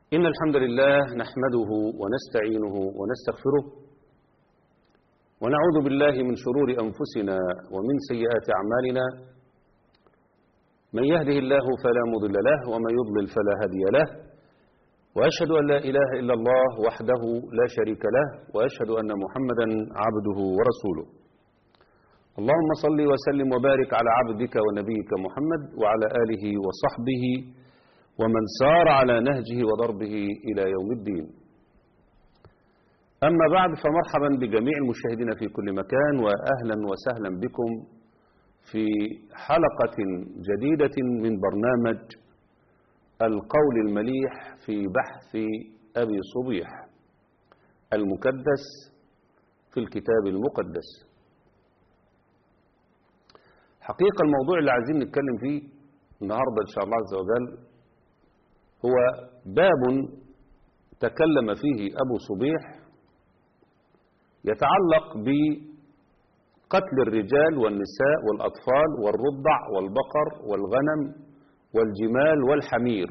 إن الحمد لله نحمده ونستعينه ونستغفره ونعوذ بالله من شرور أنفسنا ومن سيئات أعمالنا من يهده الله فلا مضل له ومن يضلل فلا هادي له وأشهد أن لا إله إلا الله وحده لا شريك له وأشهد أن محمدا عبده ورسوله اللهم صل وسلم وبارك على عبدك ونبيك محمد وعلى آله وصحبه ومن سار على نهجه وضربه إلى يوم الدين أما بعد فمرحبا بجميع المشاهدين في كل مكان وأهلا وسهلا بكم في حلقة جديدة من برنامج القول المليح في بحث أبي صبيح المكدس في الكتاب المقدس حقيقة الموضوع اللي عايزين نتكلم فيه النهاردة إن شاء الله عز وجل هو باب تكلم فيه أبو صبيح يتعلق بقتل الرجال والنساء والأطفال والرضع والبقر والغنم والجمال والحمير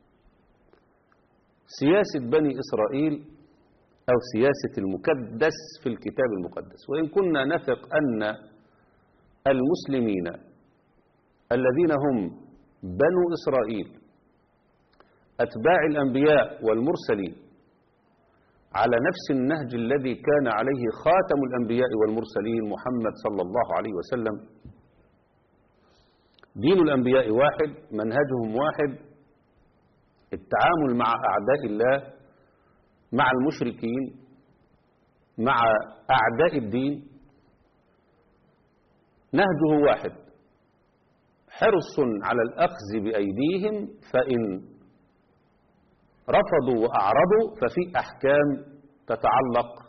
سياسة بني إسرائيل أو سياسة المكدس في الكتاب المقدس وإن كنا نثق أن المسلمين الذين هم بنو إسرائيل أتباع الأنبياء والمرسلين على نفس النهج الذي كان عليه خاتم الأنبياء والمرسلين محمد صلى الله عليه وسلم دين الأنبياء واحد منهجهم واحد التعامل مع أعداء الله مع المشركين مع أعداء الدين نهجه واحد حرص على الأخذ بأيديهم فإن رفضوا وأعرضوا ففي أحكام تتعلق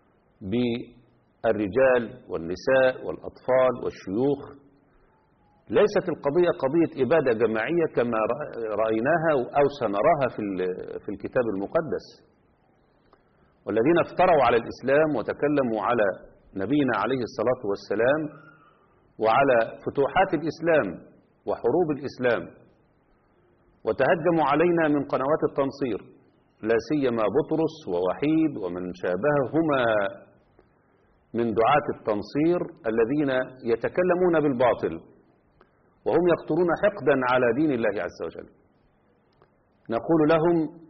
بالرجال والنساء والأطفال والشيوخ ليست القضية قضية إبادة جماعية كما رأيناها أو سنراها في الكتاب المقدس والذين افتروا على الإسلام وتكلموا على نبينا عليه الصلاة والسلام وعلى فتوحات الإسلام وحروب الإسلام وتهجموا علينا من قنوات التنصير لا سيما بطرس ووحيد ومن شابههما من دعاة التنصير الذين يتكلمون بالباطل وهم يقتلون حقدا على دين الله عز وجل نقول لهم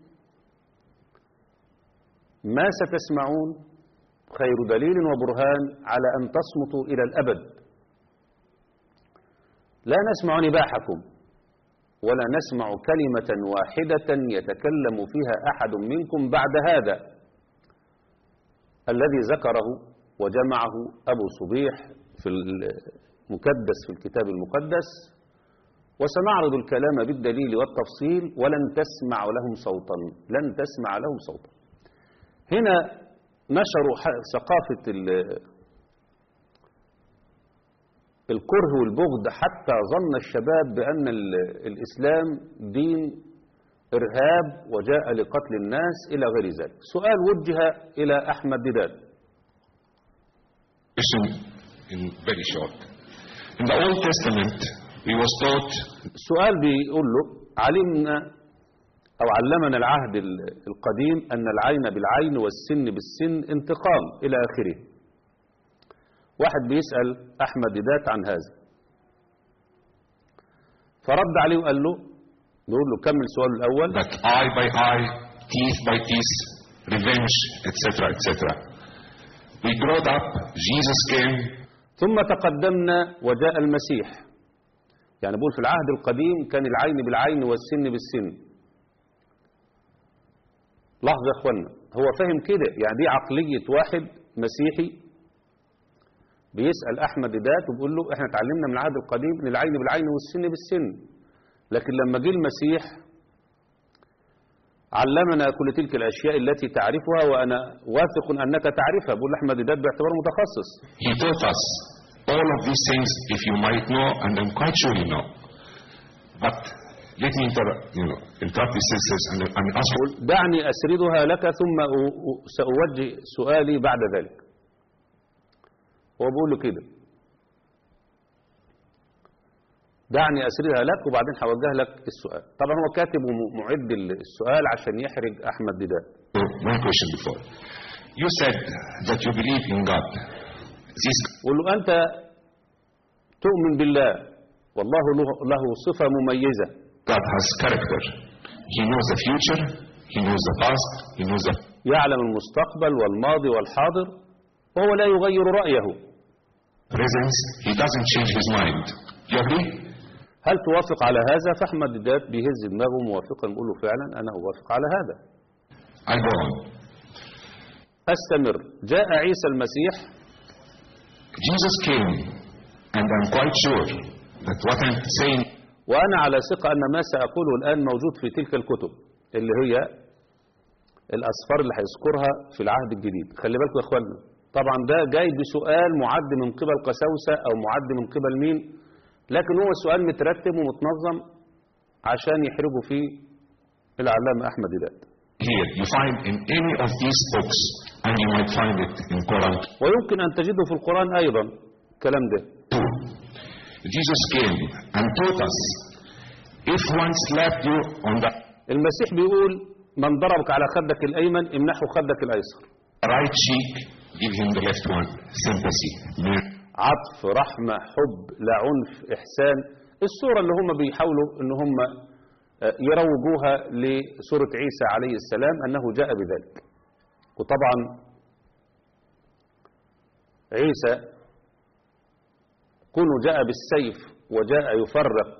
ما ستسمعون خير دليل وبرهان على أن تصمتوا إلى الأبد لا نسمع نباحكم ولا نسمع كلمة واحدة يتكلم فيها أحد منكم بعد هذا الذي ذكره وجمعه أبو صبيح في المكدس في الكتاب المقدس وسنعرض الكلام بالدليل والتفصيل ولن تسمع لهم صوتا لن تسمع لهم صوتا هنا نشروا ثقافة الكره والبغض حتى ظن الشباب بأن الإسلام دين إرهاب وجاء لقتل الناس إلى غير ذلك سؤال وجه إلى أحمد ديدان in very short. In the Old Testament, we was taught السؤال بيقول له علمنا أو علمنا العهد القديم أن العين بالعين والسن بالسن انتقام إلى آخره واحد بيسأل أحمد ديدات عن هذا فرد عليه وقال له نقول له كمل سؤاله الأول that eye by eye, teeth by teeth, revenge, etc., etc. We brought up, Jesus came, ثم تقدمنا وجاء المسيح يعني بقول في العهد القديم كان العين بالعين والسن بالسن لحظة يا اخوانا هو فاهم كده يعني دي عقلية واحد مسيحي بيسأل أحمد دات وبيقول له احنا اتعلمنا من العهد القديم ان العين بالعين والسن بالسن لكن لما جه المسيح علمنا كل تلك الأشياء التي تعرفها وأنا واثق أنك تعرفها بقول أحمد دات باعتباره متخصص He taught us all of these things if you might know, and I'm quite sure you know. But let me inter, you know, interrupt the sisters and, and ask you, دعني أسردها لك ثم أ- أ- سأوجه سؤالي بعد ذلك هو بيقول له كده دعني أسردها لك وبعدين هوجه لك السؤال طبعا هو كاتب ومعد السؤال عشان يحرج أحمد ديدات So, one question before. You said that you believe in God. This قول له أنت تؤمن بالله والله له, له صفة مميزة God has character. He knows the future, He knows the past, He knows the يعلم المستقبل والماضي والحاضر وهو لا يغير رأيه present. He doesn't change His mind. You agree? هل توافق على هذا فأحمد ديدات بيهز دماغه موافقا بيقول له فعلا أنا أوافق على هذا I go on. أستمر جاء عيسى المسيح Jesus came, and I'm quite sure that what I'm saying وأنا على ثقة أن ما سأقوله الآن موجود في تلك الكتب اللي هي الأسفار اللي هيذكرها في العهد الجديد خلي بالكم يا إخواننا طبعا ده جاي بسؤال معد من قبل قساوسة أو معد من قبل مين لكن هو سؤال مترتب ومتنظم عشان يحرجوا فيه العلامة أحمد ديدات here, you find in any of these books, and you might find it in Quran ويمكن أن تجده في القرآن أيضا الكلام ده too. Jesus came and taught us if one slapped you on the المسيح بيقول من ضربك على خدك الأيمن امنحه خدك الأيسر right cheek, give him the left one. Sympathy. Mer- عطف رحمة حب لا عنف إحسان الصورة اللي هم بيحاولوا ان هم آه، يروجوها لسورة عيسى عليه السلام أنه جاء بذلك وطبعا عيسى كونه جاء بالسيف وجاء يفرق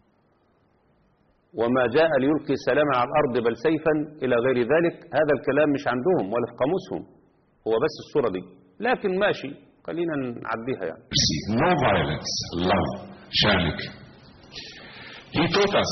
وما جاء ليلقي سلاما على الأرض بل سيفا إلى غير ذلك هذا الكلام مش عندهم ولا في قاموسهم هو بس الصورة دي لكن ماشي خلينا نعديها يعني mercy, no violence, love, charity. He taught us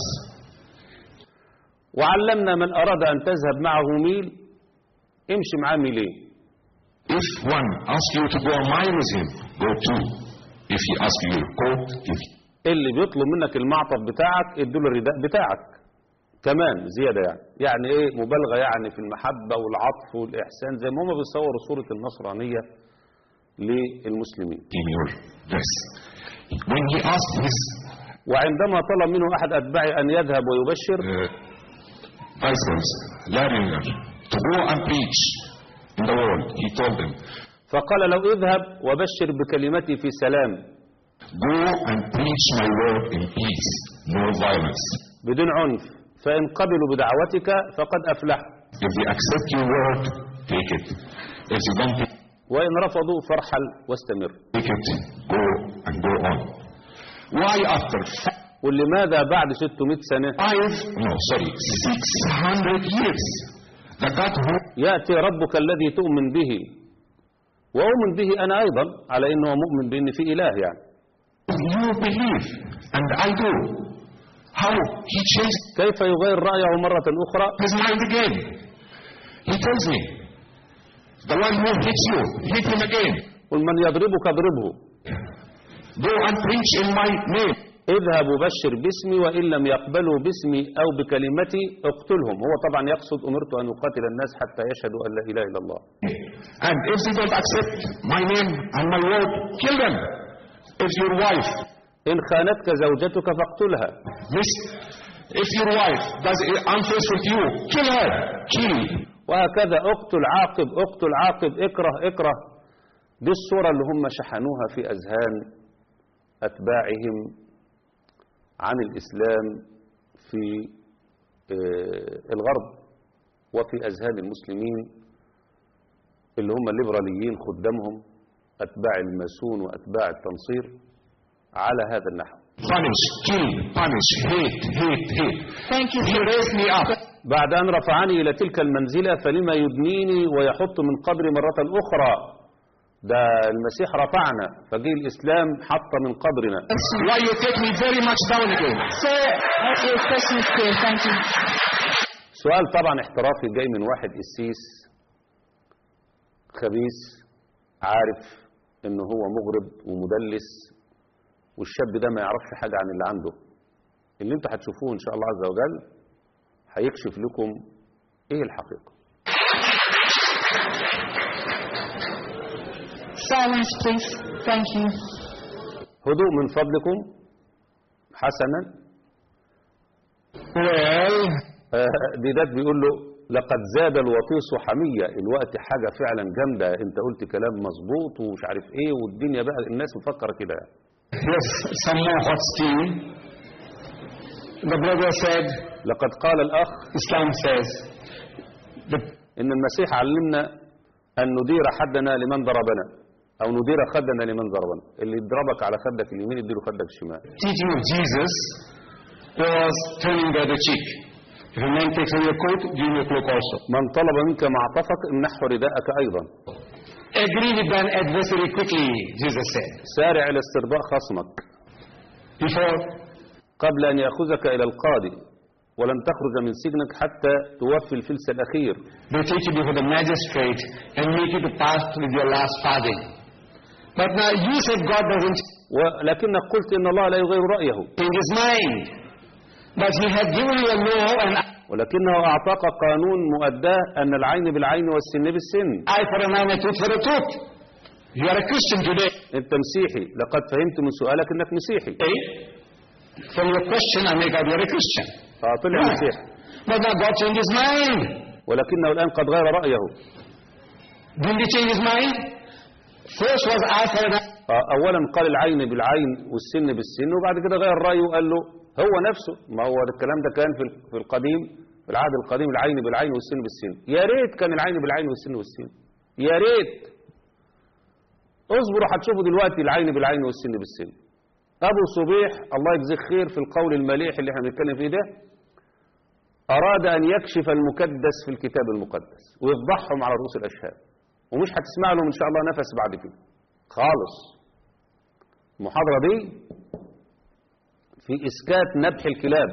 وعلمنا من أراد أن تذهب معه ميل امشي معاه ميلين if one asks you to go a mile with him, go two. If he asks you your coat, if اللي بيطلب منك المعطف بتاعك اديله الرداء بتاعك كمان زيادة يعني يعني ايه مبالغة يعني في المحبة والعطف والإحسان زي ما هم بيصوروا صورة النصرانية للمسلمين him your dress. When he asked his وعندما طلب منه أحد أتباعه أن يذهب ويبشر uh, disciples, Laringer, to go and preach in the world, he told them, فقال له اذهب وبشر بكلمتي في سلام go and preach my word in peace, no violence. بدون عنف فإن قبلوا بدعوتك فقد أفلحوا If they accept your word, take it. If they don't take وإن رفضوا فارحل واستمر it, go and go on. Why after ولماذا بعد 600 سنة five, no, sorry, 600 years, the God who يأتي ربك الذي تؤمن به وأؤمن به أنا أيضا على أنه مؤمن بأن في إله يعني you believe and I do, how he changed كيف يغير رأيه مرة أخرى his mind again. He tells me, the one who hits you, hit him again. قل من يضربك اضربه Go and preach in my name. اذهب وبشر باسمي وإن لم يقبلوا باسمي أو بكلمتي اقتلهم هو طبعا يقصد أمرت أن أقاتل الناس حتى يشهدوا أن لا إله إلا الله And if they don't accept my name and my word, kill them. If your wife, إن خانتك زوجتك فاقتلها miss, if your wife does unfaithful to you, kill her. Kill. وهكذا اقتل عاقب اقتل عاقب اكره اكره دي الصورة اللي هم شحنوها في أذهان أتباعهم عن الإسلام في آه، الغرب وفي أذهان المسلمين اللي هم الليبراليين خدامهم أتباع الماسون وأتباع التنصير على هذا النحو Punish, kill, punish, hate, hate, hate. Thank you. He raised me up. بعد أن رفعني إلى تلك المنزلة فلما يدنيني ويحط من قبري مرة أخرى ده المسيح رفعنا فجي الإسلام حط من قبرنا Why you take me very much down again? Sir, your question is clear. Thank you. سؤال طبعا احترافي جاي من واحد قسيس خبيث عارف انه هو مغرب ومدلس والشاب ده ما يعرفش حاجة عن اللي عنده اللي انتوا هتشوفوه ان شاء الله عز وجل هيكشف لكم ايه الحقيقة Silence, please. Thank you. هدوء من فضلكم حسنا Well, آه، ديدات بيقول له لقد زاد الوطيس حمية الوقت حاجة فعلا جامدة انت قلت كلام مظبوط ومش عارف ايه والدنيا بقى الناس مفكرة كده here's some more hot steam. The brother said, لقد قال الأخ Islam says, the إن المسيح علمنا أن ندير حدنا لمن ضربنا أو ندير خدنا لمن ضربنا اللي يضربك على خدك اليمين يديله خدك الشمال teaching of Jesus was turning the other cheek. If a man takes away your coat, give him your cloak also. من طلب منك معطفك امنحه رداءك أيضا Agree with thine adversary quickly, Jesus said. سارع إلى استرضاء خصمك Before قبل أن يأخذك إلى القاضي ولن تخرج من سجنك حتى توفي الفلس الأخير they take you before the magistrate and make you to pass with your last farthing. But now you said God doesn't ولكنك قلت إن الله لا يغير رأيه change his mind. But he had given you a law and ولكنه أعطاك قانون مؤداه أن العين بالعين والسن بالسن eye for an eye and a tooth for a tooth. You are a Christian today. أنت مسيحي لقد فهمت من سؤالك أنك مسيحي Okay? From your question, I make out you are a Christian. آه، طلع Yeah. مسيحي But now God changed his mind. ولكنه الآن قد غير رأيه Didn't he change his mind? First was eye for an eye. آه، أولا قال العين بالعين والسن بالسن وبعد كده غير رأيه وقال له هو نفسه ما هو ده الكلام ده كان في ال- في القديم في العهد القديم العين بالعين والسن بالسن يا ريت كان العين بالعين والسن بالسن يا ريت اصبروا هتشوفوا دلوقتي العين بالعين والسن بالسن أبو صبيح الله يجزيه خير في القول المليح اللي احنا بنتكلم فيه ده أراد أن يكشف المكدس في الكتاب المقدس ويفضحهم على رؤوس الأشهاد ومش هتسمع لهم إن شاء الله نفس بعد كده خالص المحاضرة دي في إسكات نبح الكلاب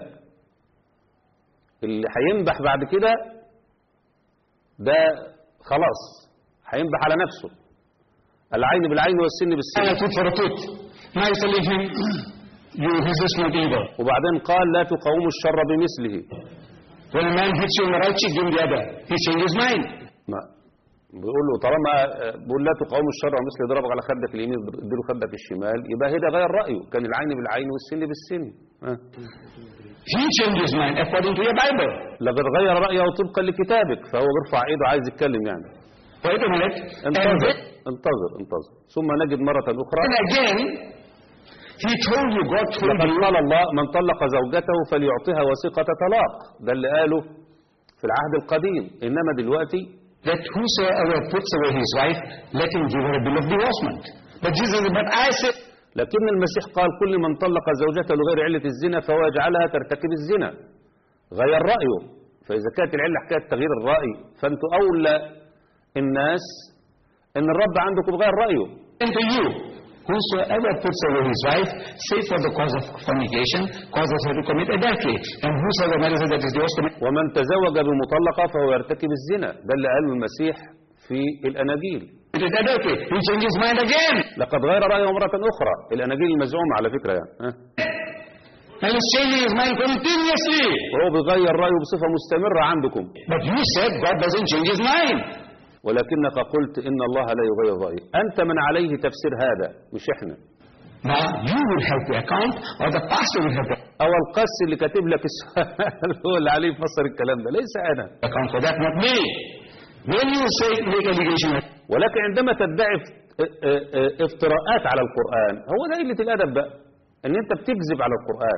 اللي هينبح بعد كده ده خلاص هينبح على نفسه العين بالعين والسن and a بالسن tooth for a tooth. Now you tell him, you resist not evil. وبعدين قال لا تقاوموا الشر بمثله When a man hits you in the right cheek, give him the other. He changed his mind. ما بيقول له طالما آه، بيقول لا تقاوموا الشر ومثل يضربك على خدك اليمين اديله خدك الشمال يبقى هنا غير رأيه كان العين بالعين والسن بالسن آه. He changed his mind according to your Bible. لقد غير رأيه طبقا لكتابك فهو بيرفع ايده عايز يتكلم يعني Wait a minute. And انتظر then انتظر انتظر ثم نجد مرة أخرى again, he told you, God told لقد you, قال الله من طلق زوجته فليعطيها وثيقة طلاق ده اللي قاله في العهد القديم إنما دلوقتي that whosoever puts away his wife, let him give her a bill of divorcement. But Jesus said, but I say, لكن المسيح قال كل من طلق زوجته لغير علة الزنا فهو يجعلها ترتكب الزنا غير رأيه فإذا كانت العلة حكاية تغيير الرأي فأنتوا أولى الناس إن الرب عندكم بغير رأيه unto you, whosoever puts away his wife, save for the cause of fornication, causes her to commit adultery. And whosoever marries her that is divorced commit ومن تزوج بمطلقة فهو يرتكب الزنا ده اللي قاله المسيح في الأناجيل adultery. He changed his mind again. لقد غير رأيه مرة أخرى الأناجيل المزعومة على فكرة يعني ها؟ And he's changing his mind continuously. وهو بيغير رأيه بصفة مستمرة عندكم But you said God doesn't change his mind. ولكنك قلت إن الله لا يغير رأيه أنت من عليه تفسير هذا مش إحنا Now you will have the account or the pastor will have the أو القس اللي كاتب لك السؤال هو اللي عليه يفسر الكلام ده ليس أنا account for that, not me. When you say make allegation, ولكن عندما تدعي افت- اه- اه- اه- افتراءات على القرآن هو ده قلة الأدب بقى إن أنت بتكذب على القرآن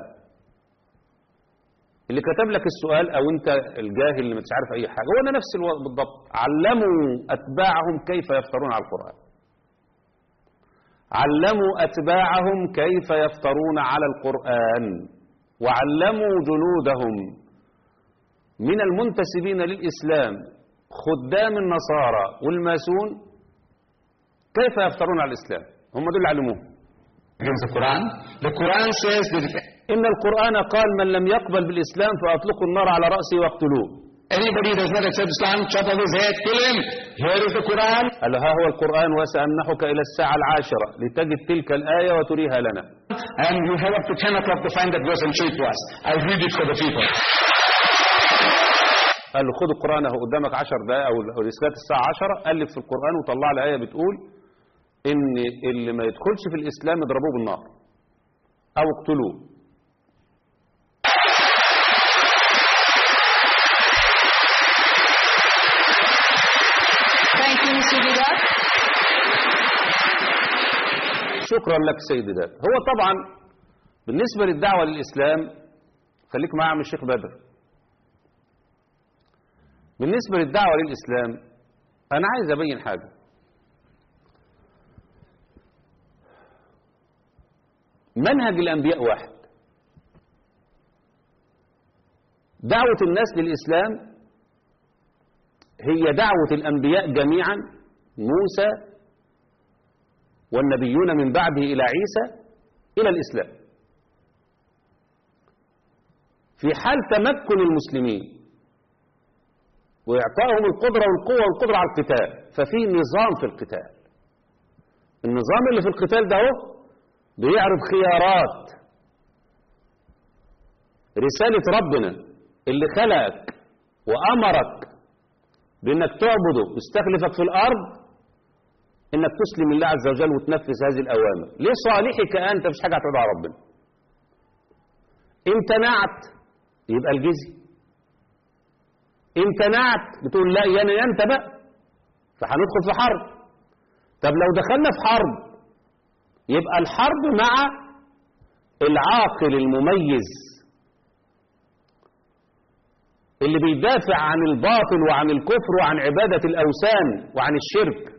اللي كتب لك السؤال أو أنت الجاهل اللي مش عارف أي حاجة هو ده نفس الوضع بالضبط علموا أتباعهم كيف يفترون على القرآن علموا أتباعهم كيف يفترون على القرآن وعلموا جنودهم من المنتسبين للإسلام خدام النصارى والماسون كيف يفترون على الإسلام هم دول اللي علموه against the Quran. The Quran says that if إن القرآن قال من لم يقبل بالإسلام فأطلقوا النار على رأسه واقتلوه anybody does not accept Islam, chop off his head, kill him. Here is the Quran. قال له ها هو القرآن وسأمنحك إلى الساعة العاشرة لتجد تلك الآية وتريها لنا And you have up to 10 o'clock to find that verse and show it to us. I'll read it for the people. قال له خد القرآن اهو قدامك 10 دقائق أو أو الإسكات الساعة 10 ألف في القرآن وطلع لي آية بتقول إن اللي ما يدخلش في الإسلام اضربوه بالنار أو اقتلوه Mr. Virat. شكرا لك سيدي داد هو طبعا بالنسبة للدعوة للإسلام خليك معايا من الشيخ بدر بالنسبة للدعوة للإسلام أنا عايز أبين حاجة منهج الأنبياء واحد دعوة الناس للإسلام هي دعوة الأنبياء جميعا موسى والنبيون من بعده إلى عيسى إلى الإسلام في حال تمكن المسلمين وإعطائهم القدرة والقوة والقدرة على القتال ففي نظام في القتال النظام اللي في القتال ده هو بيعرض خيارات رسالة ربنا اللي خلقك وأمرك بأنك تعبده واستخلفك في الأرض انك تسلم الله عز وجل وتنفذ هذه الاوامر لصالحك انت مش حاجه هتعودها على ربنا امتنعت يبقى الجزي امتنعت بتقول لا يا انا يا انت بقى فهندخل في حرب طب لو دخلنا في حرب يبقى الحرب مع العاقل المميز اللي بيدافع عن الباطل وعن الكفر وعن عبادة الأوثان وعن الشرك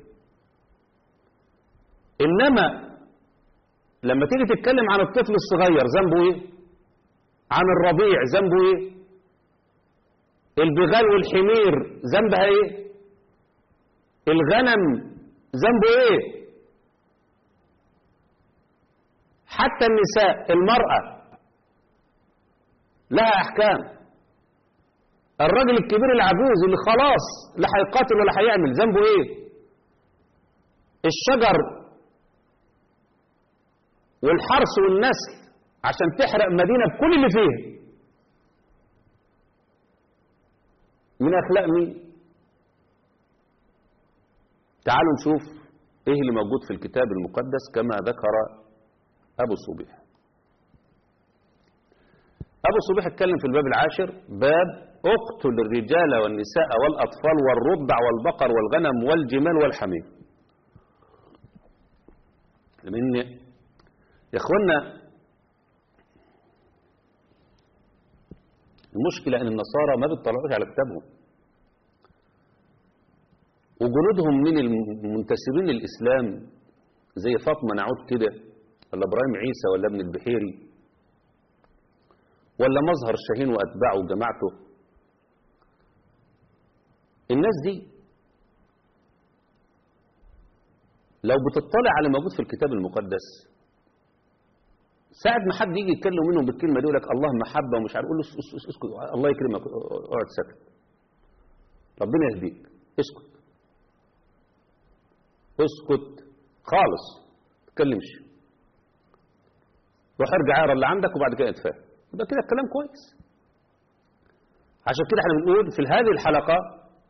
إنما لما تيجي تتكلم عن الطفل الصغير ذنبه إيه عن الرضيع ذنبه إيه البغال والحمير ذنبها إيه الغنم ذنبه إيه حتى النساء المرأة لها أحكام الراجل الكبير العجوز اللي خلاص لا هيقاتل ولا هيعمل ذنبه ايه الشجر والحرث والنسل عشان تحرق مدينة بكل اللي فيها من أخلاق مين تعالوا نشوف ايه اللي موجود في الكتاب المقدس كما ذكر أبو صبيح أبو صبيح اتكلم في الباب العاشر باب اقتل الرجال والنساء والأطفال والرضع والبقر والغنم والجمال والحمير لأن يا اخوانا المشكلة ان النصارى ما بيطلعوش على كتابهم وجنودهم من المنتسبين للإسلام زي فاطمة نعود كده ولا إبراهيم عيسى ولا ابن البحيري ولا مظهر شاهين وأتباعه وجماعته الناس دي لو بتطلع على موجود في الكتاب المقدس ساعة ما حد يجي يتكلم منهم بالكلمة دي يقول لك الله محبة ومش عارف قول له اس- اس- اسكت الله يكرمك اقعد ساكت ربنا يهديك اسكت اسكت خالص ما تتكلمش روح ارجع اقرا اللي عندك وبعد كده اتفاهم يبقى كده الكلام كويس عشان كده احنا بنقول في هذه الحلقة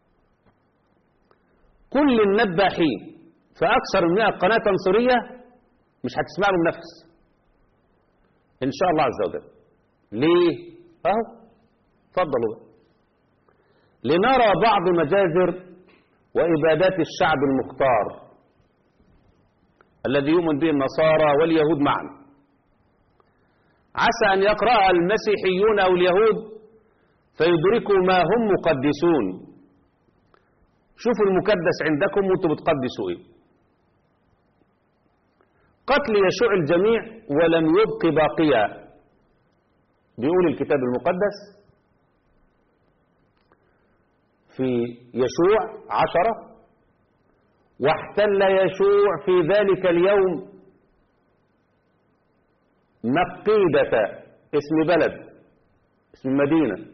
كل النباحين في أكثر من 100 قناة تنصيرية مش هتسمع له نفس إن شاء الله عز وجل ليه؟ أهو اتفضلوا بقى لنرى بعض مجازر وإبادات الشعب المختار الذي يؤمن به النصارى واليهود معا عسى أن يقرأها المسيحيون أو اليهود فيدركوا ما هم مقدسون شوفوا المكدس عندكم وانتم بتقدسوا ايه قتل يشوع الجميع ولم يبق باقيا بيقول الكتاب المقدس في يشوع عشرة واحتل يشوع في ذلك اليوم مقيدة اسم بلد اسم مدينة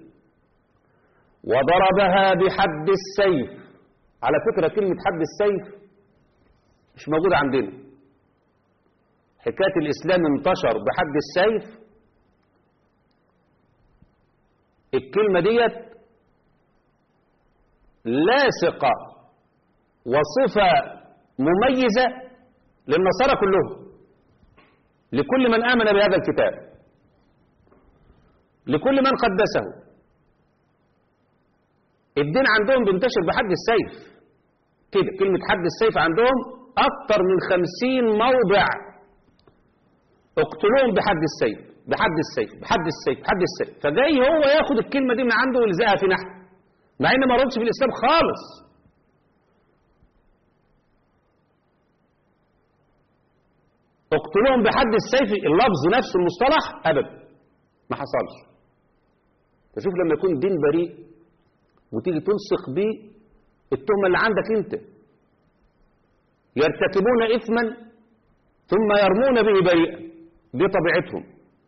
وضربها بحد السيف على فكرة كلمة حد السيف مش موجودة عندنا حكاية الإسلام انتشر بحد السيف الكلمة ديت لاصقة وصفة مميزة للنصارى كلهم لكل من آمن بهذا الكتاب لكل من قدسه الدين عندهم بينتشر بحد السيف كده كلمة حد السيف عندهم أكتر من خمسين موضع اقتلوهم بحد السيف بحد السيف بحد السيف بحد السيف فجاي هو ياخد الكلمة دي من عنده ويلزقها في نحو مع إن ما ردش في الإسلام خالص اقتلوهم بحد السيف اللفظ نفسه المصطلح أبدا ما حصلش فشوف لما يكون دين بريء وتيجي تلصق بيه التهمة اللي عندك انت يرتكبون إثما ثم يرمون به بريئا دي طبيعتهم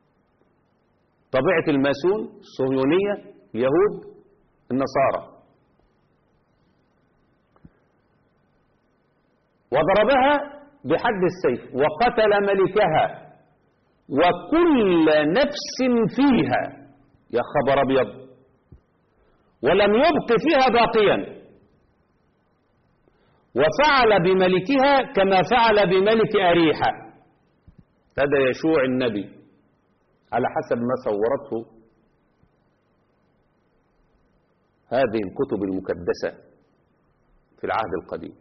طبيعة الماسون الصهيونية اليهود النصارى وضربها بحد السيف وقتل ملكها وكل نفس فيها يا خبر ابيض ولم يبق فيها باقيا وفعل بملكها كما فعل بملك أريحة هذا يشوع النبي على حسب ما صورته هذه الكتب المكدسة في العهد القديم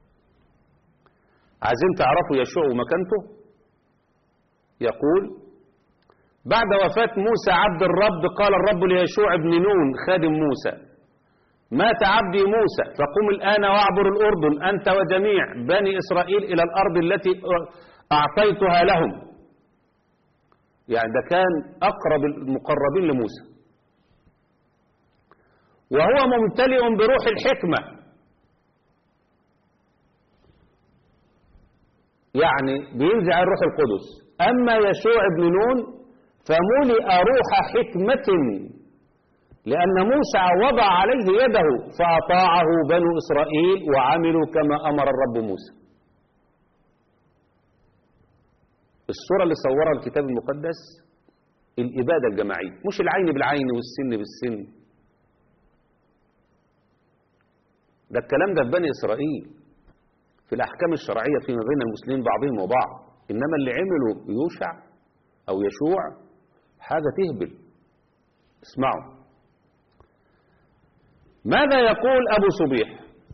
عايزين تعرفوا يشوع ومكانته يقول بعد وفاة موسى عبد الرب قال الرب ليشوع بن نون خادم موسى مات عبدي موسى فقم الآن واعبر الأردن أنت وجميع بني إسرائيل إلى الأرض التي أعطيتها لهم يعني ده كان أقرب المقربين لموسى وهو ممتلئ بروح الحكمة يعني بينزع الروح القدس أما يشوع بن نون فملئ روح حكمة لأن موسى وضع عليه يده فأطاعه بنو إسرائيل وعملوا كما أمر الرب موسى الصورة اللي صورها الكتاب المقدس الإبادة الجماعية مش العين بالعين والسن بالسن ده الكلام ده في بني إسرائيل في الأحكام الشرعية فيما بين المسلمين بعضهم وبعض إنما اللي عمله يوشع أو يشوع حاجة تهبل اسمعوا ماذا يقول أبو صبيح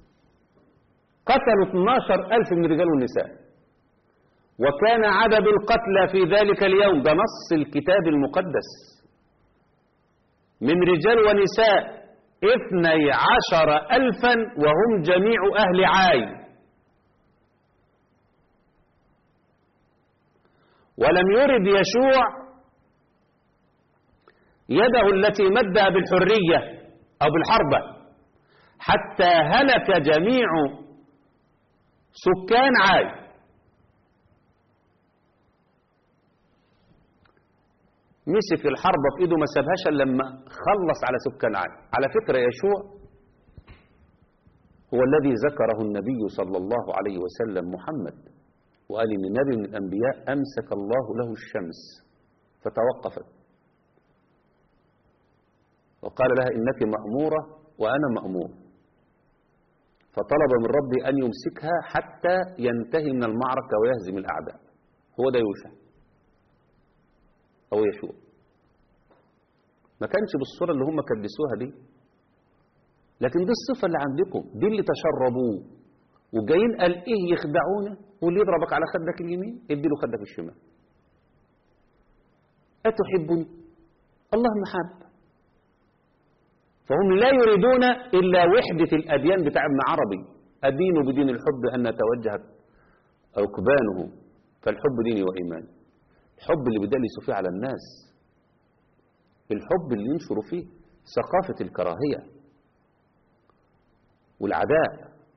قتلوا 12 ألف من الرجال والنساء وكان عدد القتلى في ذلك اليوم ده نص الكتاب المقدس من رجال ونساء اثني عشر ألفا وهم جميع أهل عاي ولم يرد يشوع يده التي مدها بالحرية أو بالحربة حتى هلك جميع سكان عاي مسك الحربة في ايده ما سابهاش الا لما خلص على سكان عاي على فكرة يشوع هو الذي ذكره النبي صلى الله عليه وسلم محمد وقال ان نبي من الانبياء امسك الله له الشمس فتوقفت وقال لها انك مأمورة وانا مأمور فطلب من ربي ان يمسكها حتى ينتهي من المعركة ويهزم الاعداء هو ده يوشع أو يشوع ما كانش بالصورة اللي هم كدسوها دي لكن دي الصفة اللي عندكم دي اللي تشربوه وجايين قال ايه يخدعونا واللي يضربك على خدك اليمين اديله خدك الشمال أتحبني الله محب فهم لا يريدون إلا وحدة الأديان بتاع ابن عربي أدين بدين الحب أن توجهت ركبانه فالحب ديني وإيماني الحب اللي بيدلسوا فيه على الناس الحب اللي ينشروا فيه ثقافة الكراهية والعداء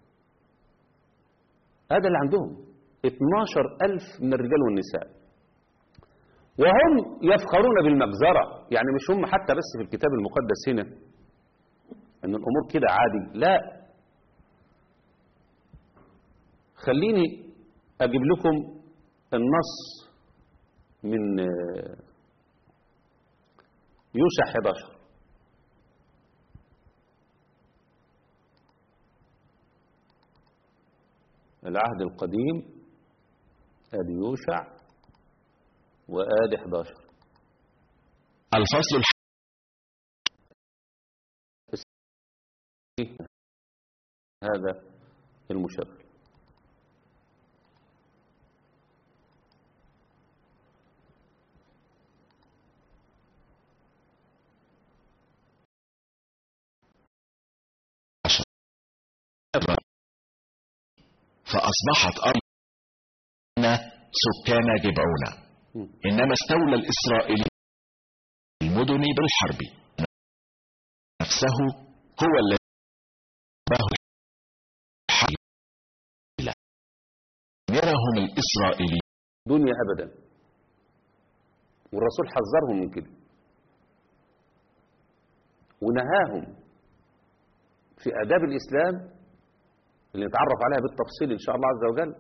هذا اللي عندهم 12 ألف من الرجال والنساء وهم يفخرون بالمجزرة يعني مش هم حتى بس في الكتاب المقدس هنا أن الأمور كده عادي لا خليني أجيب لكم النص من يوشع 11 العهد القديم ادي يوشع وادي 11 الفصل الح... هذا المشغل فأصبحت أرضنا سكان جبعون مم. إنما استولى الإسرائيلي المدن بالحرب نفسه هو الذي به الحرب يرهم الإسرائيلي دنيا أبدا والرسول حذرهم من كده ونهاهم في آداب الإسلام اللي نتعرف عليها بالتفصيل إن شاء الله عز وجل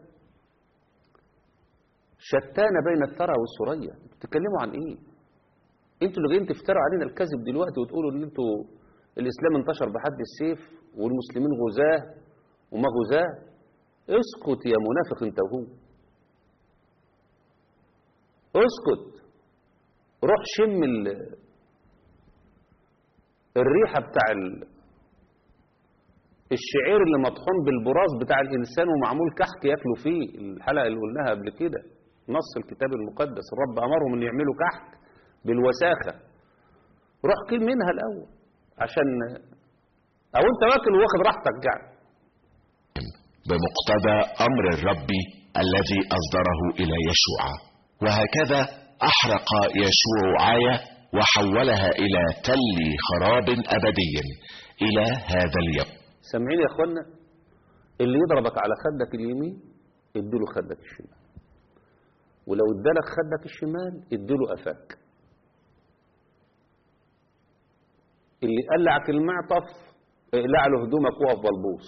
شتان بين الثرى والثريا انتوا بتتكلموا عن ايه انتوا اللي جايين تفتروا علينا الكذب دلوقتي وتقولوا ان انتوا الاسلام انتشر بحد السيف والمسلمين غزاه وما غزاه اسكت يا منافق انت وهو اسكت روح شم ال- الريحة بتاع ال- الشعير اللي مطحون بالبراز بتاع الإنسان ومعمول كحك ياكلوا فيه الحلقة اللي قلناها قبل كده نص الكتاب المقدس الرب أمرهم أن يعملوا كحك بالوساخة روح كل منها الأول عشان أو أنت واكل واخد راحتك يعني بمقتضى أمر الرب الذي أصدره إلى يشوع وهكذا أحرق يشوع عاية وحولها إلى تل خراب أبدي إلى هذا اليوم سامعين يا اخوانا اللي يضربك على خدك اليمين اديله خدك الشمال ولو ادالك خدك الشمال اديله قفاك اللي قلعك المعطف اقلع له هدومك وقف بلبوس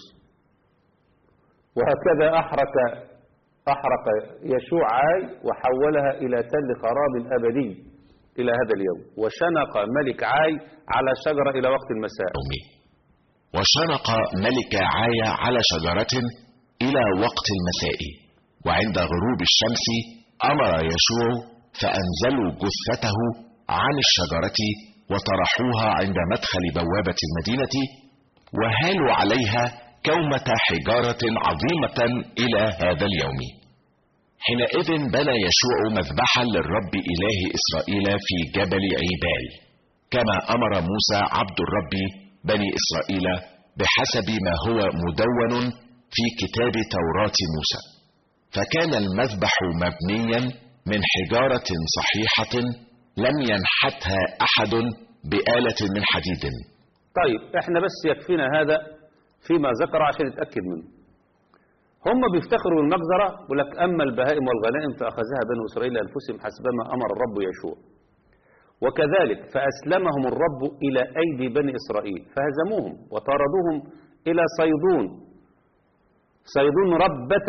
وهكذا احرق احرق يشوع عاي وحولها الى تل خراب ابدي الى هذا اليوم وشنق ملك عاي على شجره الى وقت المساء وشنق ملك عاية على شجرة إلى وقت المساء وعند غروب الشمس أمر يشوع فأنزلوا جثته عن الشجرة وطرحوها عند مدخل بوابة المدينة وهالوا عليها كومة حجارة عظيمة إلى هذا اليوم حينئذ بنى يشوع مذبحا للرب إله إسرائيل في جبل عيبال كما أمر موسى عبد الرب بني إسرائيل بحسب ما هو مدون في كتاب توراة موسى فكان المذبح مبنيا من حجارة صحيحة لم ينحتها أحد بآلة من حديد طيب احنا بس يكفينا هذا فيما ذكر عشان نتأكد منه هم بيفتخروا بالمجزرة يقول لك أما البهائم والغنائم فأخذها بنو إسرائيل لأنفسهم حسبما أمر الرب يشوع وكذلك فأسلمهم الرب إلى أيدي بني إسرائيل فهزموهم وطردوهم إلى صيدون صيدون ربة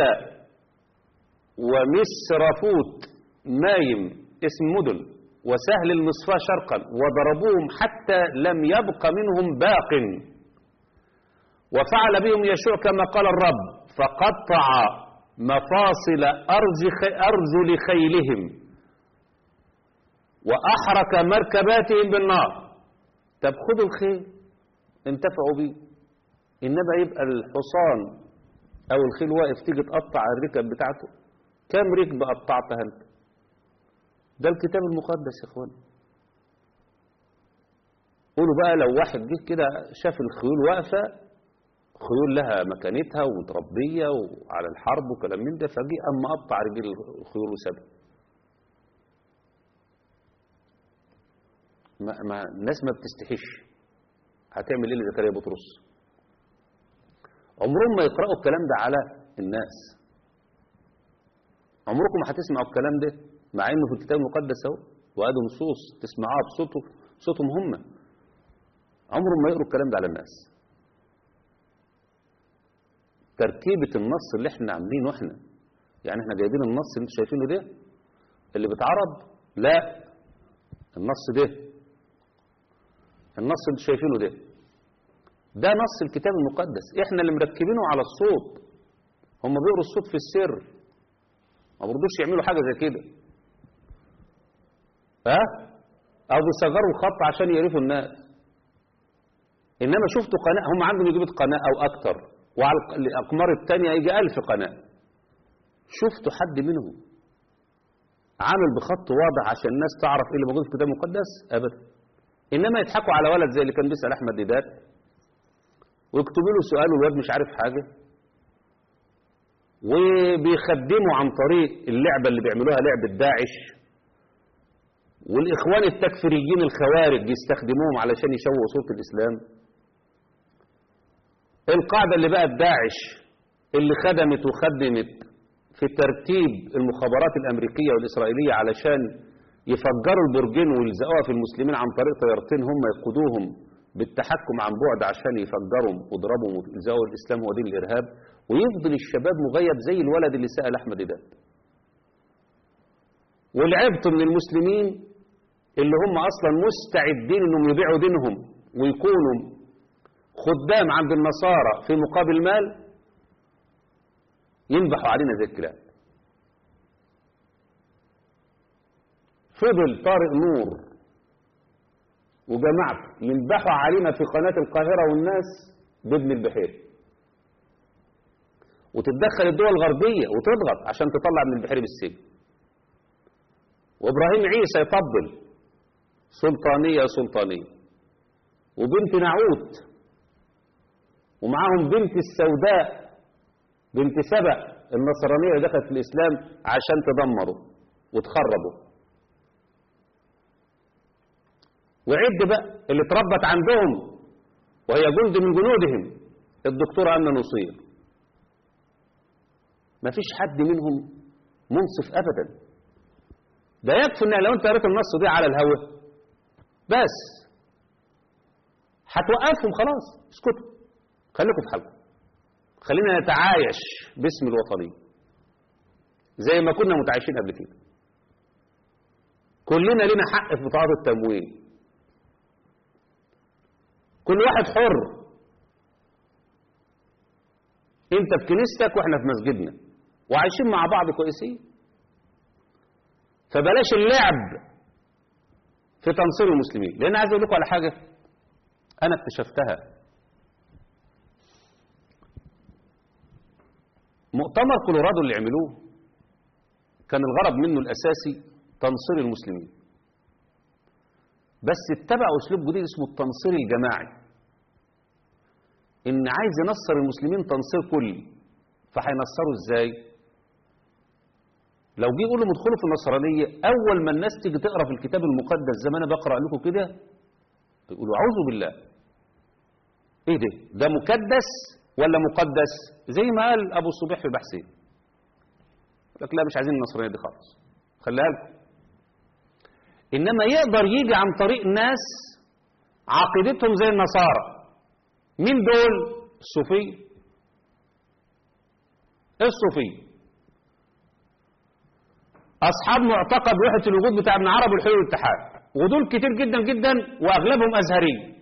ومسرفوت مايم اسم مدن وسهل المصفاة شرقا وضربوهم حتى لم يبق منهم باق وفعل بهم يشوع كما قال الرب فقطع مفاصل أرز أرجل خيلهم وأحرق مركباتهم بالنار طب خدوا الخيل انتفعوا بيه إنما يبقى الحصان أو الخيل واقف تيجي تقطع الركب بتاعته كم ركبة قطعتها أنت ده الكتاب المقدس يا إخوان قولوا بقى لو واحد جه كده شاف الخيول واقفة خيول لها مكانتها ومتربية وعلى الحرب وكلام من ده فجي أما قطع رجل الخيول وسابها ما ما الناس ما بتستحيش هتعمل ايه لزكريا بطرس عمرهم ما يقرأوا الكلام ده على الناس عمركم ما هتسمعوا الكلام ده مع انه في الكتاب المقدس اهو وادوا نصوص تسمعوها بصوته صوتهم هم عمرهم ما يقروا الكلام ده على الناس تركيبة النص اللي احنا عاملينه احنا يعني احنا جايبين النص اللي انتوا شايفينه ده اللي بيتعرض لا النص ده النص اللي شايفينه ده ده نص الكتاب المقدس احنا اللي مركبينه على الصوت هم بيقروا الصوت في السر ما برضوش يعملوا حاجة زي كده ها او بيصغروا الخط عشان يعرفوا الناس انما شفتوا قناة هم عندهم يجيبوا قناة او اكتر وعلى الق- الأقمار التانية يجي ألف قناة شفتوا حد منهم عامل بخط واضح عشان الناس تعرف ايه اللي موجود في الكتاب المقدس ابدا انما يضحكوا على ولد زي اللي كان بيسال احمد ديدات ويكتبوا له سؤال والواد مش عارف حاجه وبيخدموا عن طريق اللعبه اللي بيعملوها لعبه داعش والاخوان التكفيريين الخوارج يستخدموهم علشان يشوهوا صوره الاسلام القاعده اللي بقت داعش اللي خدمت وخدمت في ترتيب المخابرات الأمريكية والإسرائيلية علشان يفجروا البرجين ويلزقوها في المسلمين عن طريق طيارتين هم يقودوهم بالتحكم عن بعد عشان يفجرهم ويضربهم ويلزقوا الإسلام هو دين الإرهاب ويفضل الشباب مغيب زي الولد اللي سأل أحمد داد والعبط من المسلمين اللي هم أصلا مستعدين أنهم يبيعوا دينهم ويكونوا خدام عند النصارى في مقابل مال ينبحوا علينا زي الكلاب فضل طارق نور وجماعته ينبحوا علينا في قناة القاهرة والناس بابن البحيري وتتدخل الدول الغربية وتضغط عشان تطلع ابن البحيري بالسجن وابراهيم عيسى يطبل سلطانية سلطانية وبنت نعوت ومعاهم بنت السوداء بنت سبأ النصرانية اللي دخلت في الإسلام عشان تدمروا وتخربوا وعد بقى اللي اتربت عندهم وهي جند من جنودهم الدكتورة أمنة نصير ما فيش حد منهم منصف أبدا ده يكفي ان لو انت قريت النص دي على الهوى بس هتوقفهم خلاص اسكتوا خليكم في حالكم خلينا نتعايش باسم الوطنية زي ما كنا متعايشين قبل كده كلنا لنا حق في بطاقات التموين كل واحد حر انت في كنيستك واحنا في مسجدنا وعايشين مع بعض كويسين فبلاش اللعب في تنصير المسلمين لان عايز اقول لكم على حاجه انا اكتشفتها مؤتمر كولورادو اللي عملوه كان الغرض منه الاساسي تنصير المسلمين بس اتبعوا اسلوب جديد اسمه التنصير الجماعي ان عايز ينصر المسلمين تنصير كلي فهينصروا ازاي لو جه يقولوا ادخلوا في النصرانيه اول ما الناس تيجي تقرا في الكتاب المقدس زي ما انا بقرا لكم كده يقولوا اعوذ بالله ايه ده ده مكدس ولا مقدس زي ما قال ابو الصبيح في بحثه يقول لك لا مش عايزين النصرانيه دي خالص خليها لكم انما يقدر يجي عن طريق ناس عقيدتهم زي النصارى مين دول الصوفيه الصوفيه اصحاب معتقد وحده الوجود بتاع ابن عربي والحلول والاتحاد ودول كتير جدا جدا واغلبهم ازهريين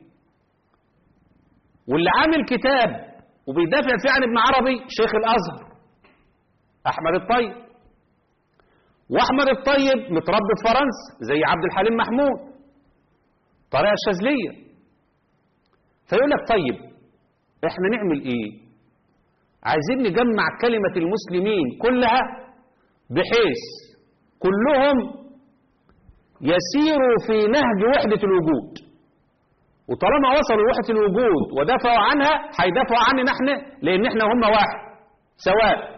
واللي عامل كتاب وبيدافع فيه عن ابن عربي شيخ الازهر احمد الطيب واحمد الطيب متربي في فرنسا زي عبد الحليم محمود طريقه الشاذليه فيقول لك طيب احنا نعمل ايه عايزين نجمع كلمه المسلمين كلها بحيث كلهم يسيروا في نهج وحده الوجود وطالما وصلوا لوحده الوجود ودافعوا عنها هيدافعوا عننا احنا لان احنا هم واحد سواء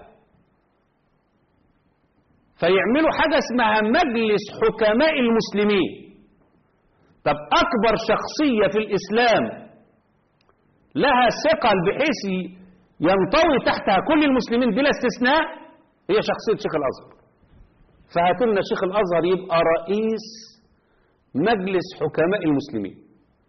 فيعملوا حاجة اسمها مجلس حكماء المسلمين طب أكبر شخصية في الإسلام لها ثقل بحيث ينطوي تحتها كل المسلمين بلا استثناء هي شخصية شيخ الأزهر فهاتوا لنا شيخ الأزهر يبقى رئيس مجلس حكماء المسلمين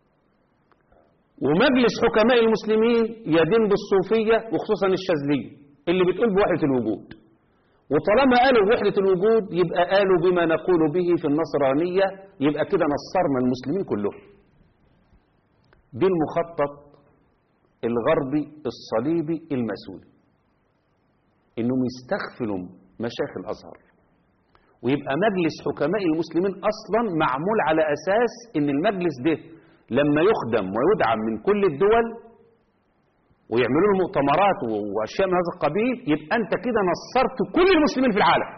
ومجلس حكماء المسلمين يدين بالصوفية وخصوصا الشاذلية اللي بتقول بوحدة الوجود وطالما قالوا بوحدة الوجود يبقى قالوا بما نقول به في النصرانية يبقى كده نصرنا المسلمين كلهم دي المخطط الغربي الصليبي الماسوني انهم يستغفلوا مشايخ الازهر ويبقى مجلس حكماء المسلمين اصلا معمول على اساس ان المجلس ده لما يخدم ويدعم من كل الدول ويعملوا له مؤتمرات و- واشياء من هذا القبيل يبقى انت كده نصرت كل المسلمين في العالم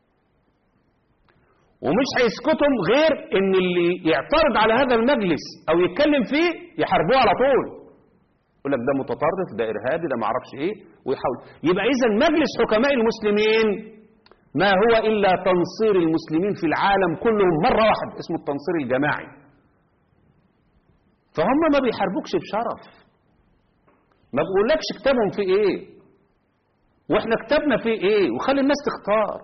ومش هيسكتهم غير ان اللي يعترض على هذا المجلس او يتكلم فيه يحاربوه على طول يقول لك ده متطرف ده ارهابي ده ما اعرفش ايه ويحاول يبقى اذا مجلس حكماء المسلمين ما هو الا تنصير المسلمين في العالم كلهم مره واحده اسمه التنصير الجماعي فهم ما بيحاربوكش بشرف ما بقولكش كتابهم في ايه واحنا كتابنا في ايه وخلي الناس تختار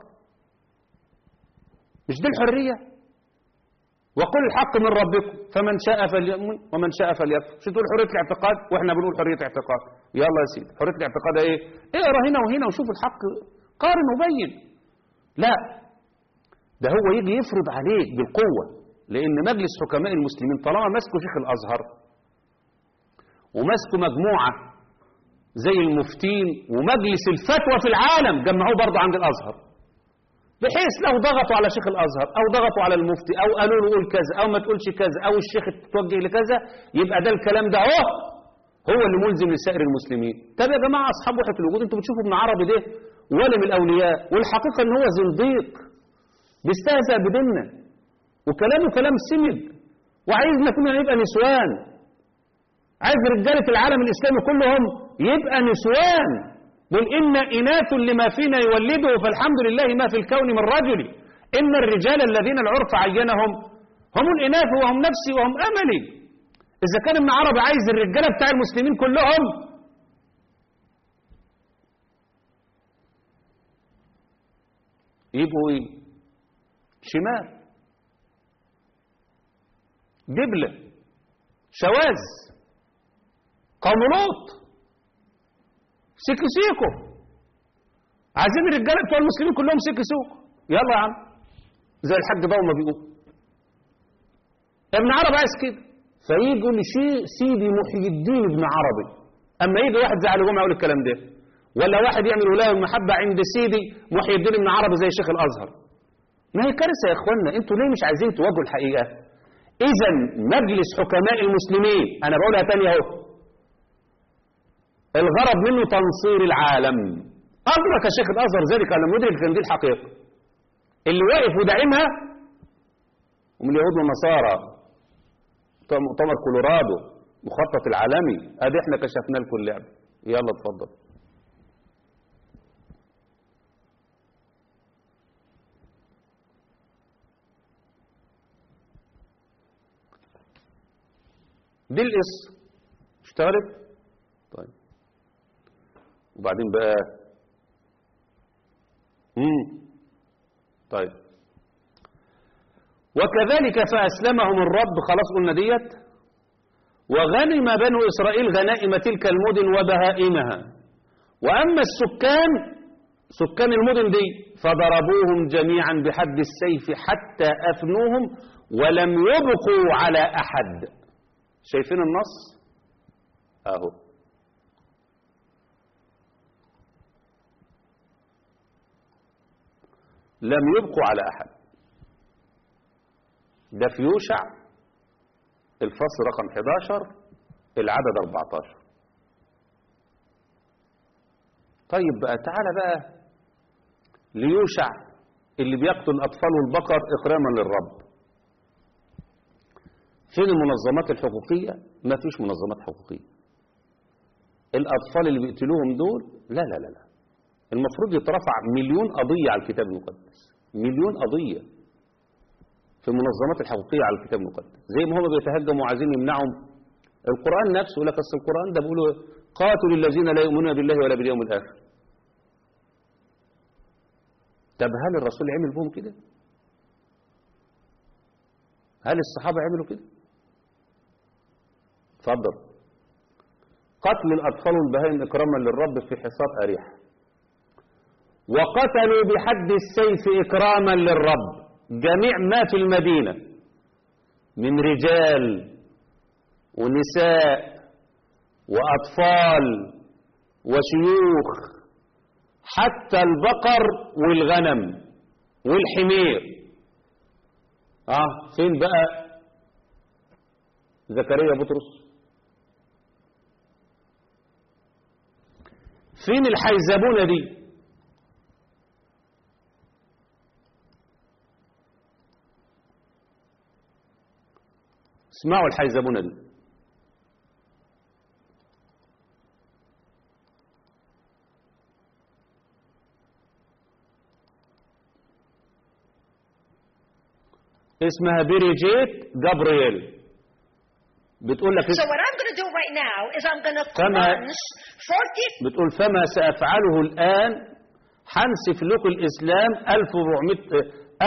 مش دي الحريه وقل الحق من ربكم فمن شاء فليؤمن ومن شاء فليكفر مش تقول حريه الاعتقاد واحنا بنقول حريه اعتقاد يلا يا سيدي حريه الاعتقاد ايه اقرا هنا وهنا وشوف الحق قارن وبين لا ده هو يجي يفرض عليك بالقوه لان مجلس حكماء المسلمين طالما ماسكه شيخ الازهر وماسكه مجموعه زي المفتين ومجلس الفتوى في العالم جمعوه برضه عند الازهر بحيث لو ضغطوا على شيخ الازهر او ضغطوا على المفتي او قالوا له قول كذا او ما تقولش كذا او الشيخ توجه لكذا يبقى ده الكلام ده اهو هو اللي ملزم لسائر المسلمين طب يا جماعه اصحاب وحده الوجود انتوا بتشوفوا ابن عربي ده ولا من الاولياء والحقيقه ان هو زنديق بيستهزأ بديننا وكلامه كلام سمج وعايزنا كلنا نبقى نسوان عايز رجاله العالم الاسلامي كلهم يبقى نسوان قل إن إناث لما فينا يولده فالحمد لله ما في الكون من رجل إن الرجال الذين العرف عينهم هم الإناث وهم نفسي وهم أملي إذا كان ابن عربي عايز الرجالة بتاع المسلمين كلهم يبقوا إيه؟ شمال دبلة شواذ قوم لوط سيكي سيكو عايزين الرجاله بتوع المسلمين كلهم سيكي سيكو يلا يا عم زي الحاج ضوما بيقول ابن عربي عايز كده فيجي يقول لي شي- سيدي محي الدين ابن عربي اما يجي واحد زي علي جمعه يقول الكلام ده ولا واحد يعمل ولايه المحبه عند سيدي محي الدين ابن عربي زي شيخ الازهر ما هي كارثه يا اخوانا انتوا ليه مش عايزين تواجهوا الحقيقه اذا مجلس حكماء المسلمين انا بقولها تاني اهو الغرض منه تنصير العالم أدرك شيخ الأزهر ذلك لما يدرك أن دي الحقيقة اللي واقف وداعمها ومن اليهود والنصارى بتوع مؤتمر كولورادو مخطط العالمي ادي احنا كشفنا لكم اللعبه يلا اتفضل دي القصه اشتغلت طيب وبعدين بقى امم طيب وكذلك فأسلمهم الرب خلاص قلنا ديت وغنم بنو إسرائيل غنائم تلك المدن وبهائمها وأما السكان سكان المدن دي فضربوهم جميعا بحد السيف حتى أفنوهم ولم يبقوا على أحد شايفين النص أهو لم يبقوا على أحد ده في يوشع الفصل رقم 11 العدد 14 طيب بقى تعالى بقى ليوشع اللي بيقتل الأطفال والبقر إكراما للرب فين المنظمات الحقوقية ما فيش منظمات حقوقية الأطفال اللي بيقتلوهم دول لا لا لا لا المفروض يترفع مليون قضية على الكتاب المقدس مليون قضية في المنظمات الحقوقية على الكتاب المقدس زي ما هم بيتهجموا وعايزين يمنعوا القرآن نفسه يقول لك أصل القرآن ده بيقولوا قاتلوا الذين لا يؤمنون بالله ولا باليوم الآخر طب هل الرسول عمل بهم كده؟ هل الصحابة عملوا كده؟ اتفضل قتل الأطفال والبهائم إكراما للرب في حصار أريحة وقتلوا بحد السيف إكراما للرب جميع ما في المدينة من رجال ونساء وأطفال وشيوخ حتى البقر والغنم والحمير اه فين بقى زكريا بطرس فين الحيزبونة دي اسمعوا الحيزبونة دي اسمها بريجيت جابرييل بتقول لك So what I'm going to do right now is I'm going to Come on. plunge 40 بتقول فما سأفعله الآن حنسف لكم الإسلام 1400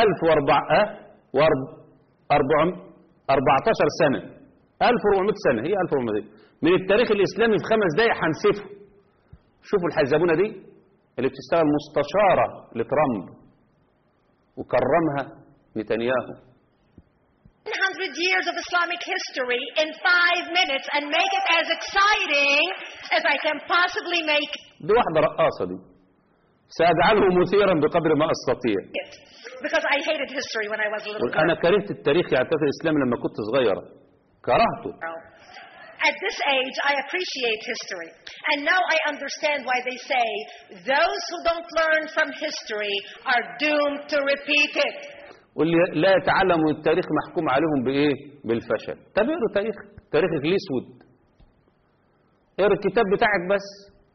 1414 سنة 1400 سنة هي 1400 من التاريخ الإسلامي في خمس دقايق حنسفه شوفوا الحزبونة دي اللي بتشتغل مستشارة لترامب وكرمها نتنياهو 100 years of Islamic history in five minutes and make it as exciting as I can possibly make دي واحدة رقاصة دي سأجعله مثيرا بقدر ما أستطيع it. Because I hated history when I was a little أنا girl. كرهت التاريخ يعتبر الإسلام لما كنت صغيرة كرهته At this age, I appreciate history. And now I understand why they say those who don't learn from history are doomed to repeat it. واللي لا يتعلموا التاريخ محكوم عليهم بإيه بالفشل طب اقروا تاريخ تاريخك الأسود اقرا الكتاب بتاعك بس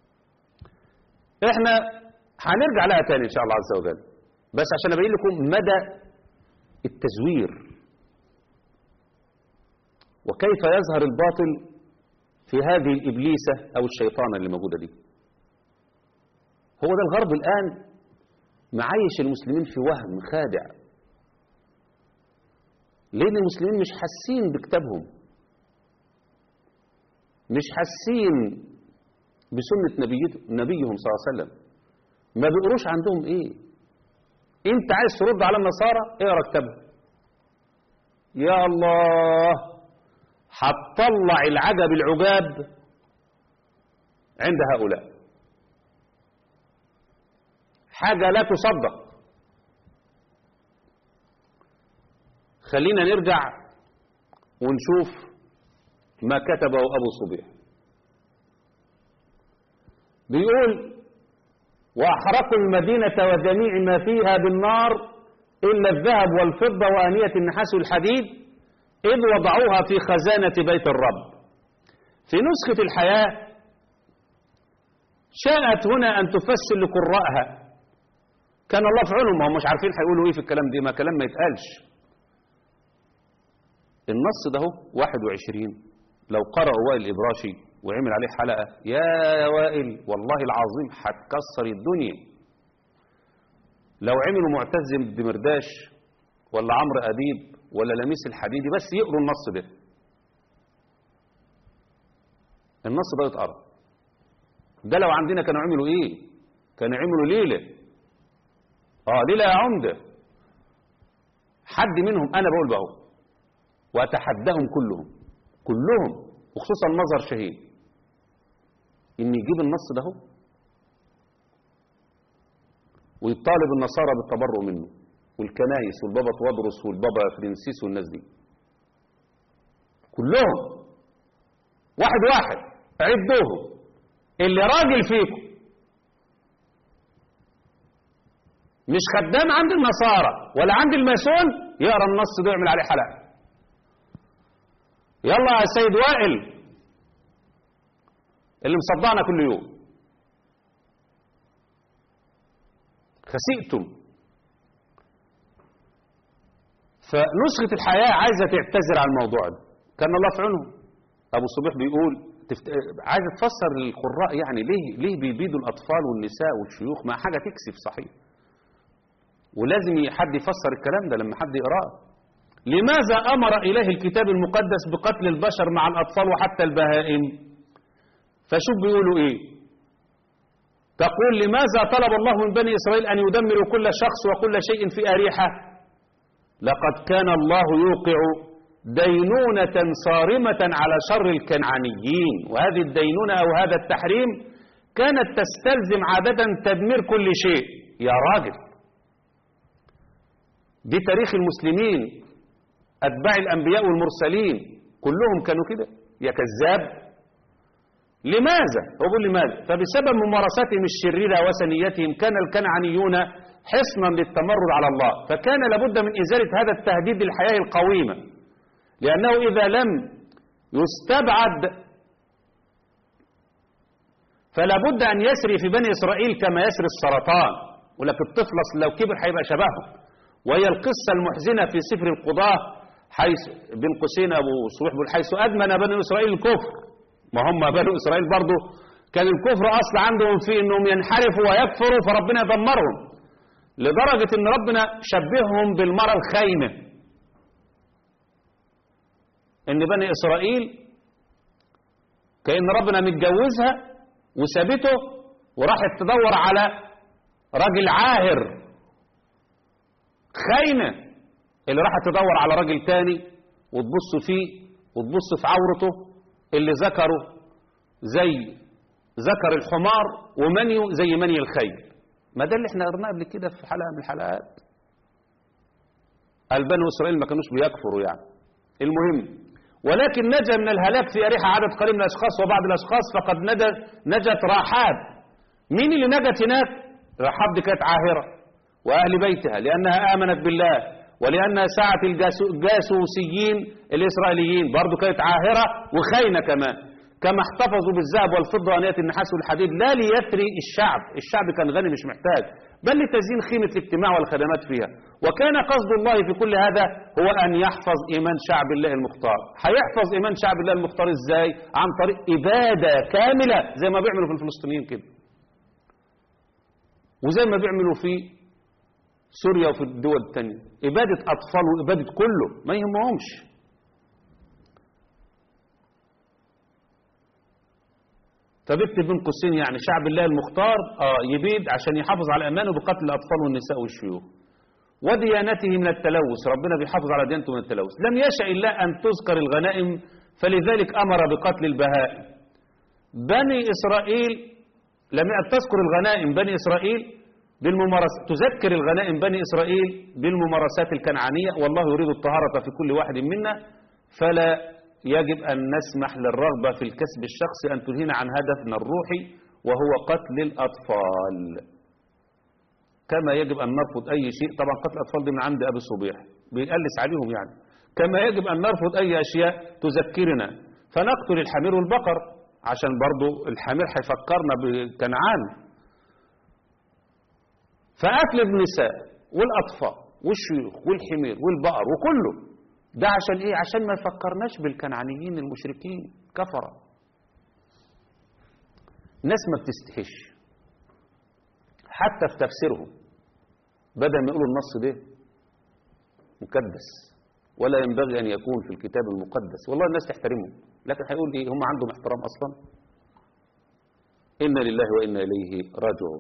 احنا هنرجع لها تاني إن شاء الله عز وجل بس عشان أبين لكم مدى التزوير وكيف يظهر الباطل في هذه الإبليسة أو الشيطانة اللي موجودة دي هو ده الغرب الآن معيش المسلمين في وهم خادع لأن المسلمين مش حاسين بكتابهم مش حاسين بسنة نبيته- نبيهم صلى الله عليه وسلم ما بيقروش عندهم ايه انت عايز ترد على النصارى اقرا كتابهم يا الله هتطلع العجب العجاب عند هؤلاء حاجة لا تصدق خلينا نرجع ونشوف ما كتبه أبو صبيح بيقول وأحرقوا المدينة وجميع ما فيها بالنار إلا الذهب والفضة وآنية النحاس والحديد إذ وضعوها في خزانة بيت الرب في نسخة الحياة شاءت هنا أن تفسر لقراءها كان الله في علم هم مش عارفين هيقولوا ايه في الكلام دي ما كلام ما يتقالش النص ده هو 21 لو قرأوا وائل الإبراشي وعمل عليه حلقة يا وائل والله العظيم هتكسر الدنيا لو عملوا معتز الدمرداش ولا عمرو أديب ولا لميس الحديدي بس يقروا النص ده النص ده يتقرا ده لو عندنا كانوا عملوا ايه كانوا عملوا ليله اه ليله يا عمده حد منهم انا بقول بقى واتحداهم كلهم كلهم وخصوصا نظر شهيد ان يجيب النص ده هو ويطالب النصارى بالتبرؤ منه والكنايس والبابا توادرس والبابا فرنسيس والناس دي كلهم واحد واحد عدوهم اللي راجل فيكم مش خدام عند النصارى ولا عند الماسون يقرا النص ده ويعمل عليه حلقه يلا يا سيد وائل اللي مصدعنا كل يوم خسئتم فنسخة الحياة عايزة تعتذر عن الموضوع ده كان الله في عونهم أبو صبيح بيقول تفت... عايزة تفسر للقراء يعني ليه ليه بيبيدوا الأطفال والنساء والشيوخ ما حاجة تكسف صحيح ولازم حد يفسر الكلام ده لما حد يقراه لماذا أمر إله الكتاب المقدس بقتل البشر مع الأطفال وحتى البهائم فشوف بيقولوا إيه تقول لماذا طلب الله من بني إسرائيل أن يدمروا كل شخص وكل شيء في أريحة لقد كان الله يوقع دينونة صارمة على شر الكنعانيين وهذه الدينونة أو هذا التحريم كانت تستلزم عادة تدمير كل شيء يا راجل دي تاريخ المسلمين أتباع الأنبياء والمرسلين كلهم كانوا كده يا كذاب لماذا هو بيقول لماذا فبسبب ممارستهم الشريرة وثنيتهم كان الكنعانيون حصنا للتمرد على الله فكان لابد من إزالة هذا التهديد للحياة القويمة لأنه إذا لم يستبعد فلا بد أن يسري في بني إسرائيل كما يسري السرطان ولكن الطفل أصل لو كبر هيبقى شبههم وهي القصة المحزنة في سفر القضاة حيث بين قوسين أبو صلوح بيقول حيث أدمن بني إسرائيل الكفر ما هم بني إسرائيل برضه كان الكفر أصل عندهم في أنهم ينحرفوا ويكفروا فربنا يدمرهم لدرجة أن ربنا شبههم بالمرأة الخاينة أن بني إسرائيل كأن ربنا متجوزها وسابته وراحت تدور على راجل عاهر خاينة اللي راحت تدور على راجل تاني وتبص فيه وتبص في عورته اللي ذكره زي ذكر الحمار ومنيو زي مني الخيل ما ده اللي احنا قرناه قبل كده في حلقة من الحلقات البنو إسرائيل ما كانوش بيكفروا يعني المهم ولكن نجا من الهلاك في أريحة عدد قليل من الأشخاص وبعض الأشخاص فقد نجت راحات مين اللي نجت هناك رحاب دي كانت عاهرة وأهل بيتها لأنها آمنت بالله ولأنها ساعة الجاسوسيين الإسرائيليين برضو كانت عاهرة وخاينة كمان كما احتفظوا بالذهب والفضة وأنية النحاس والحديد لا ليثري الشعب الشعب كان غني مش محتاج بل لتزيين خيمة الاجتماع والخدمات فيها وكان قصد الله في كل هذا هو أن يحفظ إيمان شعب الله المختار هيحفظ إيمان شعب الله المختار إزاي عن طريق إبادة كاملة زي ما بيعملوا في الفلسطينيين كده وزي ما بيعملوا في سوريا وفي الدول التانية إبادة أطفال وإبادة كله ما يهمهمش فبكتب بين قوسين يعني شعب الله المختار آه يبيد عشان يحافظ على أمانه بقتل الأطفال والنساء والشيوخ وديانته من التلوث ربنا بيحافظ على ديانته من التلوث لم يشأ الله أن تذكر الغنائم فلذلك أمر بقتل البهائم بني إسرائيل لم تذكر الغنائم بني إسرائيل بالممارسة تذكر الغنائم بني إسرائيل بالممارسات الكنعانية والله يريد الطهارة في كل واحد منا فلا يجب أن نسمح للرغبة في الكسب الشخصي أن تلهينا عن هدفنا الروحي وهو قتل الأطفال كما يجب أن نرفض أي شيء طبعا قتل الأطفال دي من عند أبي صبيح بيقلس عليهم يعني كما يجب أن نرفض أي أشياء تذكرنا فنقتل الحمير والبقر عشان برضو الحمير هيفكرنا بكنعان فقتل النساء والأطفال والشيوخ والحمير والبقر وكله ده عشان ايه عشان ما يفكرناش بالكنعانيين المشركين كفرة ناس ما بتستحش حتى في تفسيرهم بدل ما يقولوا النص ده مكدس ولا ينبغي أن يكون في الكتاب المقدس والله الناس تحترمه لكن هيقول ايه هم عندهم احترام أصلا إنا لله وإنا إليه راجعون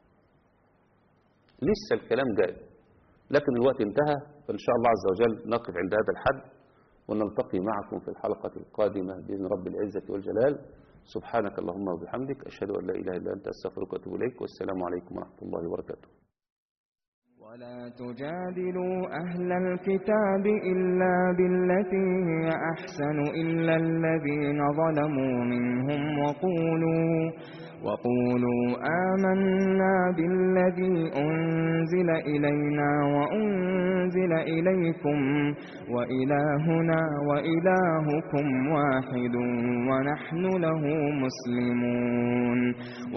لسه الكلام جاي لكن الوقت انتهى فإن شاء الله عز وجل نقف عند هذا الحد ونلتقي معكم في الحلقة القادمة بإذن رب العزة والجلال سبحانك اللهم وبحمدك أشهد أن لا إله إلا أنت أستغفرك وأتوب إليك والسلام عليكم ورحمة الله وبركاته ولا تجادلوا أهل الكتاب إلا بالتي هي أحسن إلا الذين ظلموا منهم وقولوا وقولوا آمنا بالذي أنزل إلينا وأنزل إليكم وإلهنا وإلهكم واحد ونحن له مسلمون